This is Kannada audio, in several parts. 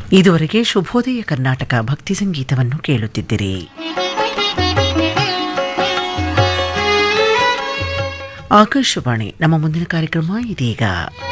ಇದುವರೆಗೆ ಶುಭೋದಯ ಕರ್ನಾಟಕ ಭಕ್ತಿ ಸಂಗೀತವನ್ನು ಕೇಳುತ್ತಿದ್ದಿರಿ ಆಕಾಶವಾಣಿ ನಮ್ಮ ಮುಂದಿನ ಕಾರ್ಯಕ್ರಮ ಇದೀಗ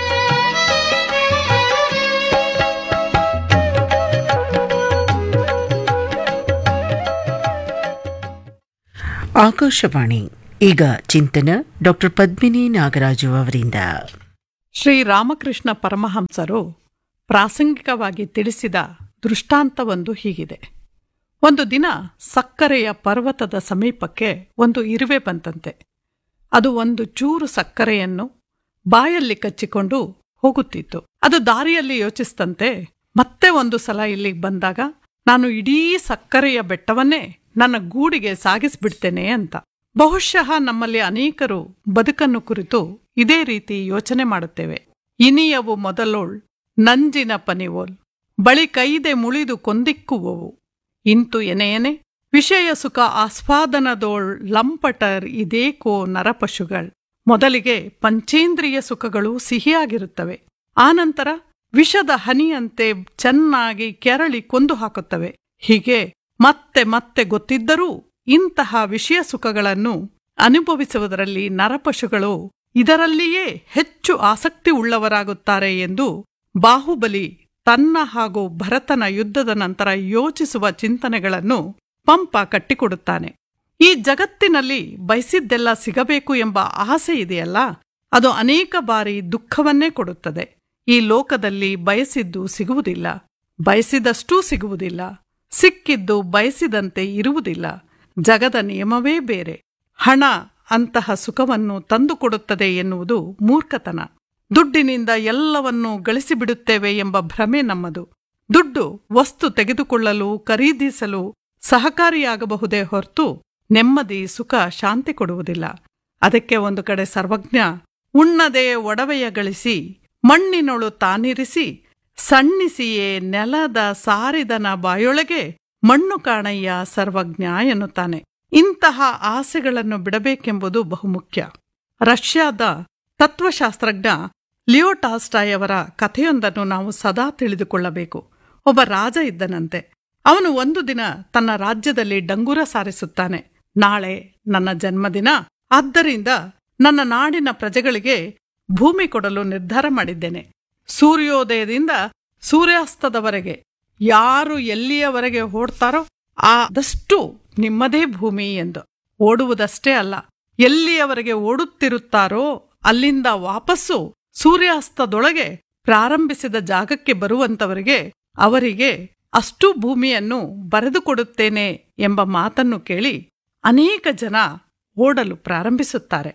ಆಕಾಶವಾಣಿ ಈಗ ಚಿಂತನ ಡಾಕ್ಟರ್ ಪದ್ಮಿನಿ ನಾಗರಾಜು ಅವರಿಂದ ಶ್ರೀ ರಾಮಕೃಷ್ಣ ಪರಮಹಂಸರು ಪ್ರಾಸಂಗಿಕವಾಗಿ ತಿಳಿಸಿದ ದೃಷ್ಟಾಂತವೊಂದು ಹೀಗಿದೆ ಒಂದು ದಿನ ಸಕ್ಕರೆಯ ಪರ್ವತದ ಸಮೀಪಕ್ಕೆ ಒಂದು ಇರುವೆ ಬಂತಂತೆ ಅದು ಒಂದು ಚೂರು ಸಕ್ಕರೆಯನ್ನು ಬಾಯಲ್ಲಿ ಕಚ್ಚಿಕೊಂಡು ಹೋಗುತ್ತಿತ್ತು ಅದು ದಾರಿಯಲ್ಲಿ ಯೋಚಿಸ್ತಂತೆ ಮತ್ತೆ ಒಂದು ಸಲ ಇಲ್ಲಿಗೆ ಬಂದಾಗ ನಾನು ಇಡೀ ಸಕ್ಕರೆಯ ಬೆಟ್ಟವನ್ನೇ ನನ್ನ ಗೂಡಿಗೆ ಸಾಗಿಸ್ಬಿಡ್ತೇನೆ ಅಂತ ಬಹುಶಃ ನಮ್ಮಲ್ಲಿ ಅನೇಕರು ಬದುಕನ್ನು ಕುರಿತು ಇದೇ ರೀತಿ ಯೋಚನೆ ಮಾಡುತ್ತೇವೆ ಇನಿಯವು ಮೊದಲೋಳ್ ನಂಜಿನ ಪನಿವೋಲ್ ಬಳಿ ಕೈದೆ ಮುಳಿದು ಕೊಂದಿಕ್ಕುವವು ಇಂತು ಎನೆಯನೆ ವಿಷಯ ಸುಖ ಆಸ್ವಾದನದೋಳ್ ಲಂಪಟರ್ ಇದೇಕೋ ನರಪಶುಗಳ್ ಮೊದಲಿಗೆ ಪಂಚೇಂದ್ರಿಯ ಸುಖಗಳು ಸಿಹಿಯಾಗಿರುತ್ತವೆ ಆನಂತರ ವಿಷದ ಹನಿಯಂತೆ ಚೆನ್ನಾಗಿ ಕೆರಳಿ ಕೊಂದು ಹಾಕುತ್ತವೆ ಹೀಗೆ ಮತ್ತೆ ಮತ್ತೆ ಗೊತ್ತಿದ್ದರೂ ಇಂತಹ ವಿಷಯ ಸುಖಗಳನ್ನು ಅನುಭವಿಸುವುದರಲ್ಲಿ ನರಪಶುಗಳು ಇದರಲ್ಲಿಯೇ ಹೆಚ್ಚು ಆಸಕ್ತಿ ಉಳ್ಳವರಾಗುತ್ತಾರೆ ಎಂದು ಬಾಹುಬಲಿ ತನ್ನ ಹಾಗೂ ಭರತನ ಯುದ್ಧದ ನಂತರ ಯೋಚಿಸುವ ಚಿಂತನೆಗಳನ್ನು ಪಂಪ ಕಟ್ಟಿಕೊಡುತ್ತಾನೆ ಈ ಜಗತ್ತಿನಲ್ಲಿ ಬಯಸಿದ್ದೆಲ್ಲ ಸಿಗಬೇಕು ಎಂಬ ಆಸೆ ಇದೆಯಲ್ಲ ಅದು ಅನೇಕ ಬಾರಿ ದುಃಖವನ್ನೇ ಕೊಡುತ್ತದೆ ಈ ಲೋಕದಲ್ಲಿ ಬಯಸಿದ್ದು ಸಿಗುವುದಿಲ್ಲ ಬಯಸಿದಷ್ಟೂ ಸಿಗುವುದಿಲ್ಲ ಸಿಕ್ಕಿದ್ದು ಬಯಸಿದಂತೆ ಇರುವುದಿಲ್ಲ ಜಗದ ನಿಯಮವೇ ಬೇರೆ ಹಣ ಅಂತಹ ಸುಖವನ್ನು ತಂದುಕೊಡುತ್ತದೆ ಎನ್ನುವುದು ಮೂರ್ಖತನ ದುಡ್ಡಿನಿಂದ ಎಲ್ಲವನ್ನೂ ಗಳಿಸಿಬಿಡುತ್ತೇವೆ ಎಂಬ ಭ್ರಮೆ ನಮ್ಮದು ದುಡ್ಡು ವಸ್ತು ತೆಗೆದುಕೊಳ್ಳಲು ಖರೀದಿಸಲು ಸಹಕಾರಿಯಾಗಬಹುದೇ ಹೊರತು ನೆಮ್ಮದಿ ಸುಖ ಶಾಂತಿ ಕೊಡುವುದಿಲ್ಲ ಅದಕ್ಕೆ ಒಂದು ಕಡೆ ಸರ್ವಜ್ಞ ಉಣ್ಣದೆ ಒಡವೆಯ ಗಳಿಸಿ ಮಣ್ಣಿನೊಳು ತಾನಿರಿಸಿ ಸಣ್ಣಿಸಿಯೇ ನೆಲದ ಸಾರಿದನ ಬಾಯೊಳಗೆ ಮಣ್ಣು ಕಾಣಯ್ಯ ಸರ್ವಜ್ಞ ಎನ್ನುತ್ತಾನೆ ಇಂತಹ ಆಸೆಗಳನ್ನು ಬಿಡಬೇಕೆಂಬುದು ಬಹುಮುಖ್ಯ ರಷ್ಯಾದ ತತ್ವಶಾಸ್ತ್ರಜ್ಞ ಲಿಯೋ ಟಾಸ್ಟಾಯ್ ಅವರ ಕಥೆಯೊಂದನ್ನು ನಾವು ಸದಾ ತಿಳಿದುಕೊಳ್ಳಬೇಕು ಒಬ್ಬ ರಾಜ ಇದ್ದನಂತೆ ಅವನು ಒಂದು ದಿನ ತನ್ನ ರಾಜ್ಯದಲ್ಲಿ ಡಂಗೂರ ಸಾರಿಸುತ್ತಾನೆ ನಾಳೆ ನನ್ನ ಜನ್ಮದಿನ ಆದ್ದರಿಂದ ನನ್ನ ನಾಡಿನ ಪ್ರಜೆಗಳಿಗೆ ಭೂಮಿ ಕೊಡಲು ನಿರ್ಧಾರ ಮಾಡಿದ್ದೇನೆ ಸೂರ್ಯೋದಯದಿಂದ ಸೂರ್ಯಾಸ್ತದವರೆಗೆ ಯಾರು ಎಲ್ಲಿಯವರೆಗೆ ಓಡ್ತಾರೋ ಆದಷ್ಟು ನಿಮ್ಮದೇ ಭೂಮಿ ಎಂದು ಓಡುವುದಷ್ಟೇ ಅಲ್ಲ ಎಲ್ಲಿಯವರೆಗೆ ಓಡುತ್ತಿರುತ್ತಾರೋ ಅಲ್ಲಿಂದ ವಾಪಸ್ಸು ಸೂರ್ಯಾಸ್ತದೊಳಗೆ ಪ್ರಾರಂಭಿಸಿದ ಜಾಗಕ್ಕೆ ಬರುವಂತವರಿಗೆ ಅವರಿಗೆ ಅಷ್ಟೂ ಭೂಮಿಯನ್ನು ಬರೆದುಕೊಡುತ್ತೇನೆ ಎಂಬ ಮಾತನ್ನು ಕೇಳಿ ಅನೇಕ ಜನ ಓಡಲು ಪ್ರಾರಂಭಿಸುತ್ತಾರೆ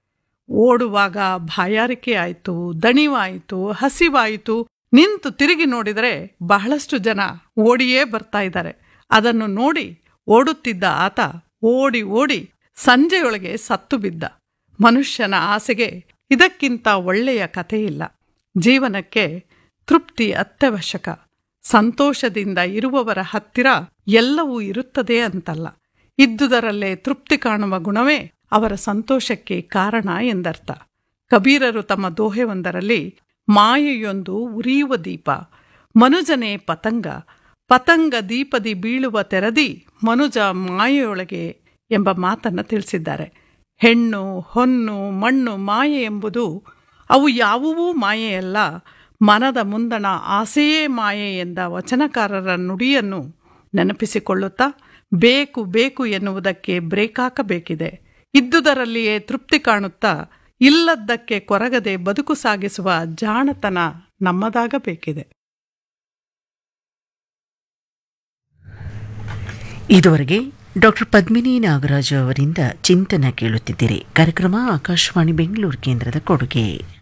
ಓಡುವಾಗ ಬಾಯಾರಿಕೆ ಆಯಿತು ದಣಿವಾಯಿತು ಹಸಿವಾಯಿತು ನಿಂತು ತಿರುಗಿ ನೋಡಿದರೆ ಬಹಳಷ್ಟು ಜನ ಓಡಿಯೇ ಬರ್ತಾ ಇದ್ದಾರೆ ಅದನ್ನು ನೋಡಿ ಓಡುತ್ತಿದ್ದ ಆತ ಓಡಿ ಓಡಿ ಸಂಜೆಯೊಳಗೆ ಸತ್ತು ಬಿದ್ದ ಮನುಷ್ಯನ ಆಸೆಗೆ ಇದಕ್ಕಿಂತ ಒಳ್ಳೆಯ ಕಥೆಯಿಲ್ಲ ಜೀವನಕ್ಕೆ ತೃಪ್ತಿ ಅತ್ಯವಶ್ಯಕ ಸಂತೋಷದಿಂದ ಇರುವವರ ಹತ್ತಿರ ಎಲ್ಲವೂ ಇರುತ್ತದೆ ಅಂತಲ್ಲ ಇದ್ದುದರಲ್ಲೇ ತೃಪ್ತಿ ಕಾಣುವ ಗುಣವೇ ಅವರ ಸಂತೋಷಕ್ಕೆ ಕಾರಣ ಎಂದರ್ಥ ಕಬೀರರು ತಮ್ಮ ದೋಹೆಯೊಂದರಲ್ಲಿ ಮಾಯೆಯೊಂದು ಉರಿಯುವ ದೀಪ ಮನುಜನೇ ಪತಂಗ ಪತಂಗ ದೀಪದಿ ಬೀಳುವ ತೆರದಿ ಮನುಜ ಮಾಯೆಯೊಳಗೆ ಎಂಬ ಮಾತನ್ನು ತಿಳಿಸಿದ್ದಾರೆ ಹೆಣ್ಣು ಹೊನ್ನು ಮಣ್ಣು ಮಾಯೆ ಎಂಬುದು ಅವು ಯಾವುವೂ ಮಾಯೆಯಲ್ಲ ಮನದ ಮುಂದಣ ಆಸೆಯೇ ಮಾಯೆ ಎಂದ ವಚನಕಾರರ ನುಡಿಯನ್ನು ನೆನಪಿಸಿಕೊಳ್ಳುತ್ತಾ ಬೇಕು ಬೇಕು ಎನ್ನುವುದಕ್ಕೆ ಬ್ರೇಕ್ ಹಾಕಬೇಕಿದೆ ಇದ್ದುದರಲ್ಲಿಯೇ ತೃಪ್ತಿ ಕಾಣುತ್ತಾ ಇಲ್ಲದ್ದಕ್ಕೆ ಕೊರಗದೆ ಬದುಕು ಸಾಗಿಸುವ ಜಾಣತನ ನಮ್ಮದಾಗಬೇಕಿದೆ ಇದುವರೆಗೆ ಡಾಕ್ಟರ್ ಪದ್ಮಿನಿ ನಾಗರಾಜು ಅವರಿಂದ ಚಿಂತನ ಕೇಳುತ್ತಿದ್ದೀರಿ ಕಾರ್ಯಕ್ರಮ ಆಕಾಶವಾಣಿ ಬೆಂಗಳೂರು ಕೇಂದ್ರದ ಕೊಡುಗೆ